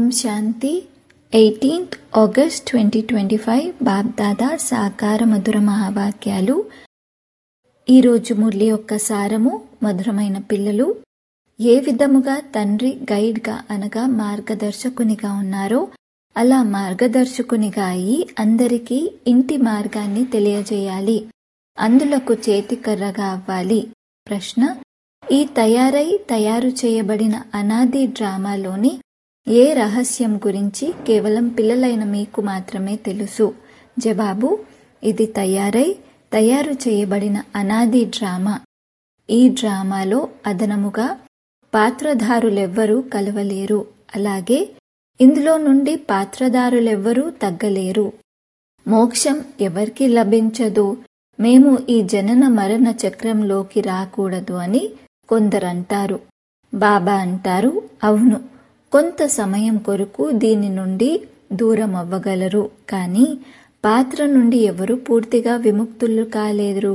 శాంతి eighteenth August twenty twenty five BapDada సాకార మధుర మహావాక్యాలు ఈరోజు మురళి యొక్క సారము మధురమైన పిల్లలు ఏ విధముగా తండ్రి గైడ్గా అనగా మార్గదర్శకునిగా ఉన్నారో అలా మార్గదర్శకునిగా అయి అందరికీ ఇంటి మార్గాన్ని తెలియజేయాలి అందులకు చేతికర్రగా అవ్వాలి ప్రశ్న ఈ తయారై తయారు చేయబడిన అనాది డ్రామాలోని ఏ రహస్యం గురించి కేవలం పిల్లలైన మీకు మాత్రమే తెలుసు జవాబు ఇది తయారై తయారు చేయబడిన అనాది డ్రామా ఈ డ్రామాలో అదనముగా పాత్రధారులెవ్వరూ కలవలేరు అలాగే ఇందులో నుండి పాత్రధారులెవ్వరూ తగ్గలేరు మోక్షం ఎవరికి లభించదు మేము ఈ జనన మరణ చక్రంలోకి రాకూడదు అని కొందరంటారు బాబా అంటారు అవును కొంత సమయం కొరకు దీని నుండి దూరం అవ్వగలరు కానీ పాత్ర నుండి ఎవరు పూర్తిగా విముక్తులు కాలేరు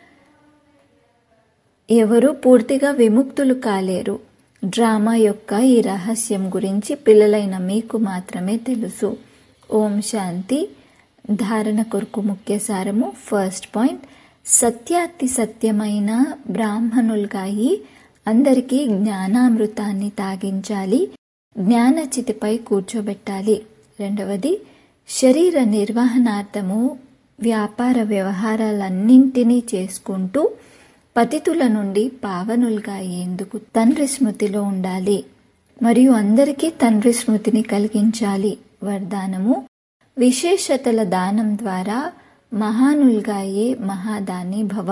ఎవరు పూర్తిగా విముక్తులు కాలేరు డ్రామా యొక్క ఈ రహస్యం గురించి పిల్లలైన మీకు మాత్రమే తెలుసు ఓం శాంతి ధారణ కొరకు ముఖ్య సారము ఫస్ట్ పాయింట్ సత్యాతి సత్యమైన బ్రాహ్మణులుగా అయి అందరికీ జ్ఞానామృతాన్ని తాగించాలి జ్ఞానచితిపై కూర్చోబెట్టాలి రెండవది శరీర నిర్వహణార్థము వ్యాపార వ్యవహారాలన్నింటినీ చేసుకుంటూ పతితుల నుండి పావనులుగా అయ్యేందుకు తండ్రి స్మృతిలో ఉండాలి మరియు అందరికీ తండ్రి స్మృతిని కలిగించాలి వరదానము విశేషతల దానం ద్వారా మహానులుగా అయ్యే మహాదాని భవ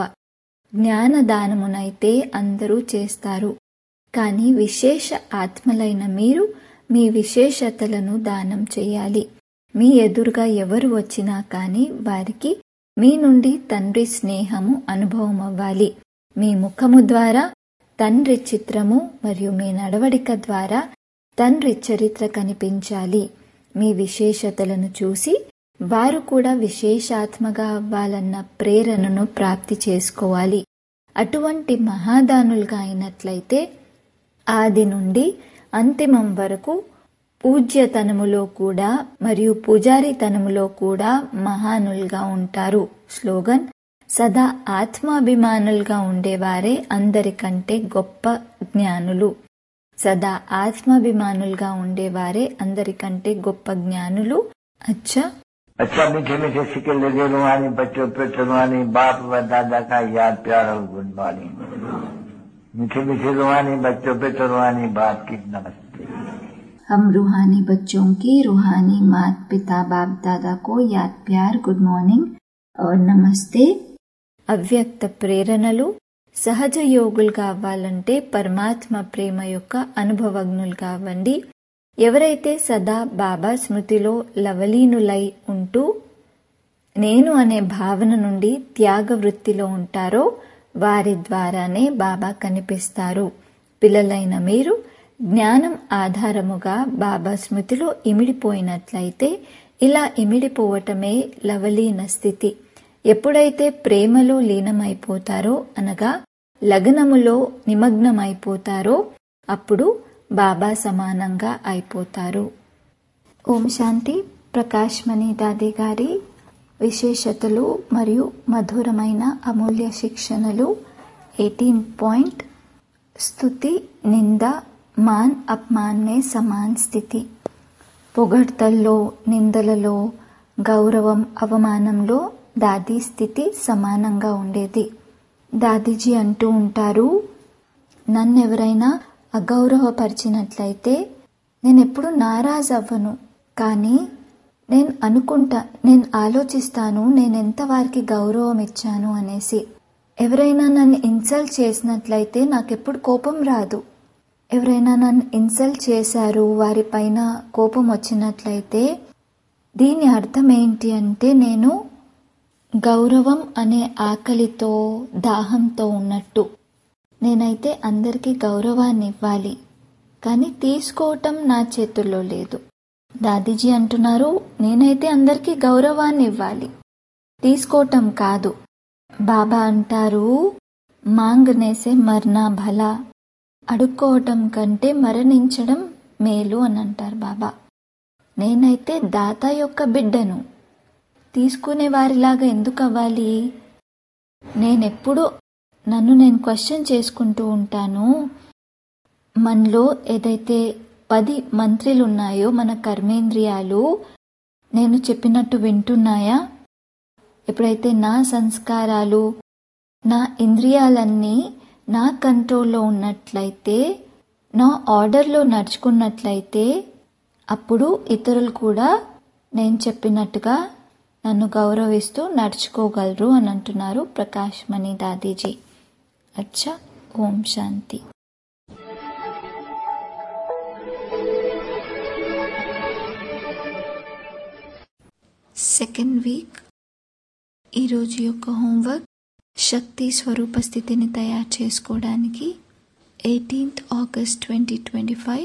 జ్ఞానదానమునైతే అందరూ చేస్తారు కానీ విశేష ఆత్మలైన మీరు మీ విశేషతలను దానం చేయాలి మీ ఎదురుగా ఎవరు వచ్చినా కానీ వారికి మీ నుండి తండ్రి స్నేహము అనుభవం అవ్వాలి మీ ముఖము ద్వారా తండ్రి చిత్రము మరియు మీ నడవడిక ద్వారా తండ్రి చరిత్ర కనిపించాలి మీ విశేషతలను చూసి వారు కూడా విశేషాత్మగా అవ్వాలన్న ప్రేరణను ప్రాప్తి చేసుకోవాలి అటువంటి మహాదానులుగా అయినట్లయితే ఆది నుండి అంతిమం వరకు పూజ్యతనములో కూడా మరియు పూజారితనములో కూడా మహానులుగా ఉంటారు స్లోగన్ సదా ఆత్మాభిమానులుగా ఉండేవారే అందరికంటే గొప్ప జ్ఞానులు సదా ఆత్మాభిమానులుగా ఉండేవారే అందరికంటే గొప్ప జ్ఞానులు అచ్చా अच्छा मीठे मीठे सिक्के लगे रुहानी बच्चों पे रुहानी बाप व दादा का याद प्यार और गुड मॉर्निंग मीठे मीठे रुहानी बच्चों पे रुहानी बाप की नमस्ते हम रूहानी बच्चों की रूहानी मात पिता बाप दादा को याद प्यार गुड మార్నింగ్ और నమస్తే అవ్యక్త ప్రేరణలు సహజ యోగులుగా అవ్వాలంటే పరమాత్మ ప్రేమ యొక్క అనుభవజ్ఞులు కావండి ఎవరైతే సదా బాబా స్మృతిలో లవలీనులై ఉంటూ నేను అనే భావన నుండి త్యాగ వృత్తిలో ఉంటారో వారి ద్వారానే బాబా కనిపిస్తారు పిల్లలైన మీరు జ్ఞానం ఆధారముగా బాబా స్మృతిలో ఇమిడిపోయినట్లయితే ఇలా ఇమిడిపోవటమే లవలీన స్థితి ఎప్పుడైతే ప్రేమలో లీనమైపోతారో అనగా లగ్నములో నిమగ్నమైపోతారో అప్పుడు బాబా సమానంగా అయిపోతారు ఓం శాంతి ప్రకాష్ మణి దాది గారి విశేషతలు మరియు మధురమైన అమూల్య శిక్షణలు ఎయిటీన్ పాయింట్ స్థుతి నింద మాన్ అప్మాన్ మే సమాన్ స్థితి పొగడ్తల్లో నిందలలో గౌరవం అవమానంలో దాదీ స్థితి సమానంగా ఉండేది దాదీజీ అంటూ ఉంటారు నన్నెవరైనా అగౌరవపరిచినట్లయితే నేను ఎప్పుడు నారాజ్ అవ్వను కానీ నేను అనుకుంటా నేను ఆలోచిస్తాను నేను ఎంత వారికి గౌరవం ఇచ్చాను అనేసి ఎవరైనా నన్ను ఇన్సల్ట్ చేసినట్లయితే నాకెప్పుడు కోపం రాదు ఎవరైనా నన్ను ఇన్సల్ట్ చేశారు వారిపైన కోపం వచ్చినట్లయితే దీని అర్థం ఏంటి అంటే నేను గౌరవం అనే ఆకలితో దాహంతో ఉన్నట్టు నేనైతే అందరికీ గౌరవాన్ని ఇవ్వాలి కానీ తీసుకోవటం నా చేతుల్లో లేదు దాదీజీ అంటున్నారు నేనైతే అందరికీ గౌరవాన్ని ఇవ్వాలి తీసుకోవటం కాదు బాబా అంటారు మాంగనేసే మర్నా భలా అడుక్కోవటం కంటే మరణించడం మేలు అని అంటారు బాబా నేనైతే దాత యొక్క బిడ్డను తీసుకునే వారిలాగా ఎందుకు అవ్వాలి నేనెప్పుడు నన్ను నేను క్వశ్చన్ చేసుకుంటూ ఉంటాను మనలో ఏదైతే పది మంత్రులు ఉన్నాయో మన కర్మేంద్రియాలు నేను చెప్పినట్టు వింటున్నాయా ఎప్పుడైతే నా సంస్కారాలు నా ఇంద్రియాలన్నీ నా కంట్రోల్లో ఉన్నట్లయితే నా ఆర్డర్లో నడుచుకున్నట్లయితే అప్పుడు ఇతరులు కూడా నేను చెప్పినట్టుగా నన్ను గౌరవిస్తూ నడుచుకోగలరు అని అంటున్నారు ప్రకాష్ మణి దాదీజీ అచ్చా ఓం శాంతి సెకండ్ వీక్ ఈరోజు యొక్క హోంవర్క్ శక్తి స్వరూప స్థితిని తయారు చేసుకోవడానికి eighteenth August twenty twenty five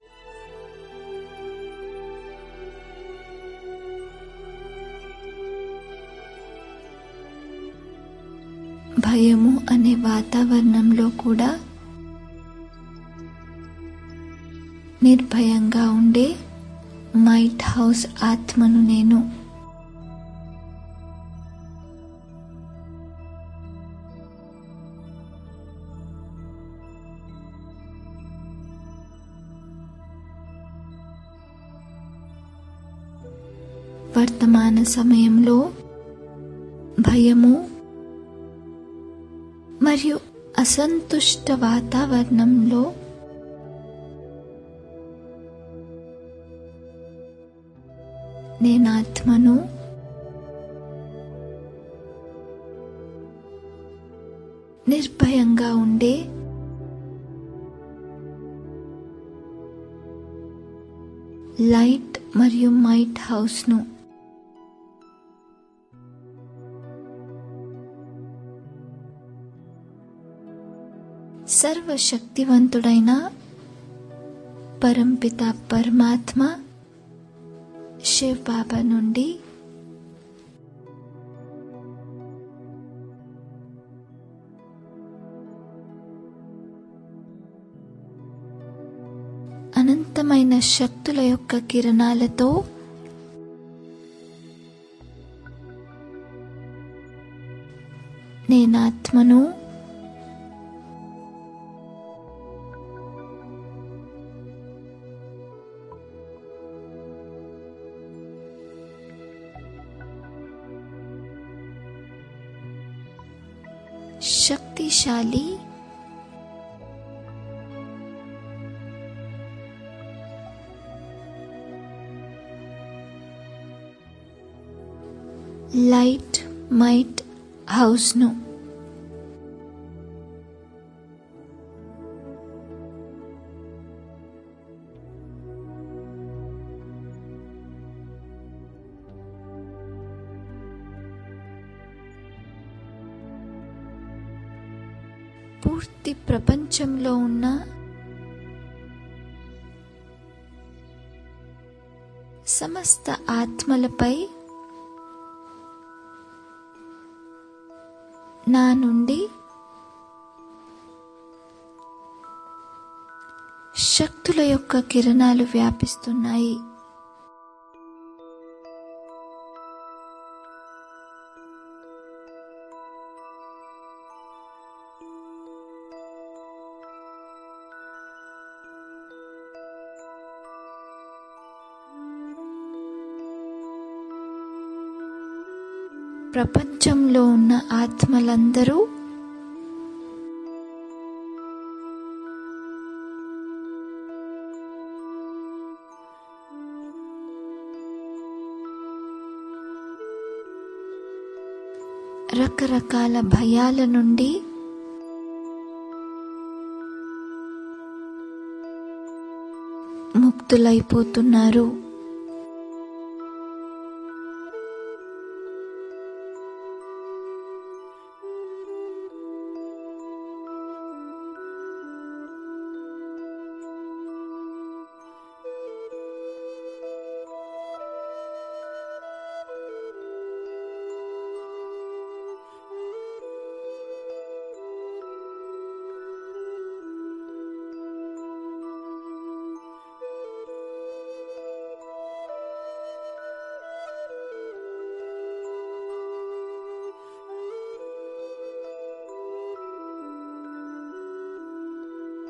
భయము అనే వాతావరణంలో కూడా నిర్భయంగా ఉండే మైట్ హౌస్ ఆత్మను నేను వర్తమాన సమయంలో భయము మరియు అసంతుష్ట వాతావరణంలో నేను ఆత్మను నిర్భయంగా ఉండే లైట్ మరియు మైట్ హౌస్ను సర్వశక్తివంతుడైన పరంపిత పరమాత్మ శివ్ బాబా నుండి అనంతమైన శక్తుల యొక్క కిరణాలతో నేను ఆత్మను శక్తిశాలి లైట్ మైట్ హౌస్ను పూర్తి ప్రపంచంలో ఉన్న సమస్త ఆత్మలపై నా నుండి శక్తుల యొక్క కిరణాలు వ్యాపిస్తున్నాయి ప్రపంచంలో ఉన్న ఆత్మలందరూ రకరకాల భయాల నుండి ముక్తులైపోతున్నారు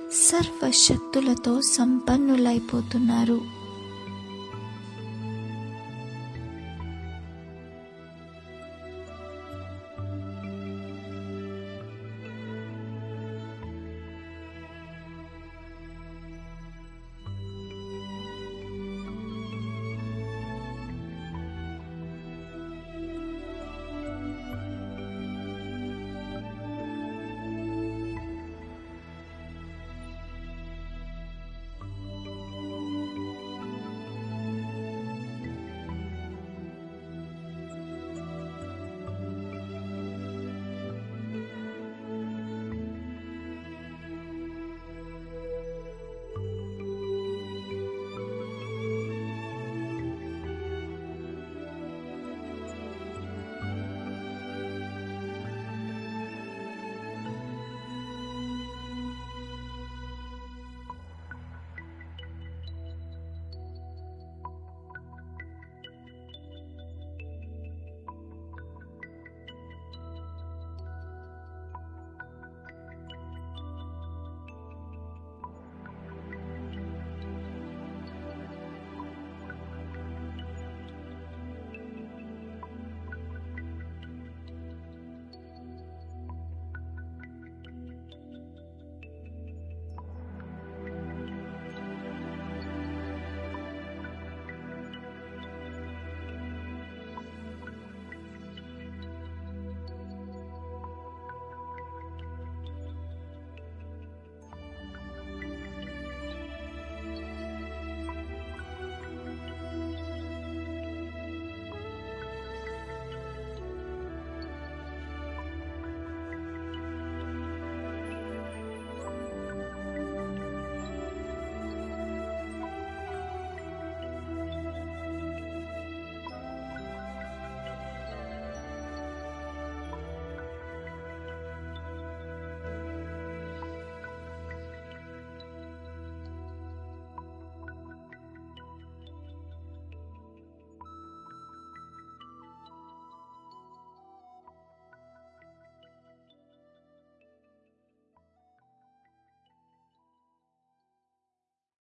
సర్వశక్తులతో సంపన్నులైపోతున్నారు